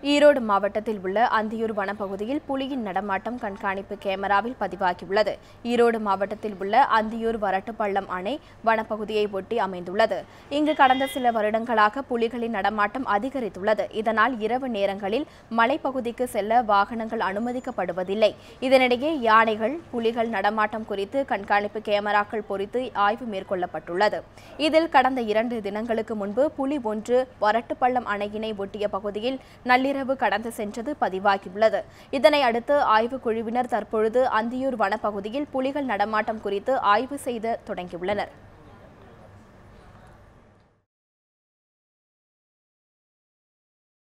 ஈரோடு மாவட்டத்தில் உள்ள அந்தியூர் வனப்பகுதியில் புலியின் நடமாட்டம் கண்காணிப்பு கேமராவில் பதிவாகியுள்ளது ஈரோடு மாவட்டத்தில் உள்ள அந்தியூர் வரட்டுப்பள்ளம் அணை வனப்பகுதியை ஒட்டி அமைந்துள்ளது இங்கு கடந்த சில வருடங்களாக புலிகளின் நடமாட்டம் அதிகரித்துள்ளது இதனால் இரவு நேரங்களில் மலைப்பகுதிக்கு செல்ல வாகனங்கள் அனுமதிக்கப்படுவதில்லை இதனிடையே யானைகள் புலிகள் நடமாட்டம் குறித்து கண்காணிப்பு கேமராக்கள் பொறித்து ஆய்வு மேற்கொள்ளப்பட்டுள்ளது இதில் கடந்த இரண்டு தினங்களுக்கு முன்பு புலி ஒன்று வரட்டுப்பள்ளம் அணையினை ஒட்டிய பகுதியில் நள்ளிரவு கடந்து சென்றது பதிவாகியுள்ளது இதனை அடுத்து ஆய்வுக் குழுவினர் தற்பொழுது அந்தியூர் வனப்பகுதியில் புலிகள் நடமாட்டம் குறித்து ஆய்வு செய்து தொடங்கியுள்ளனர்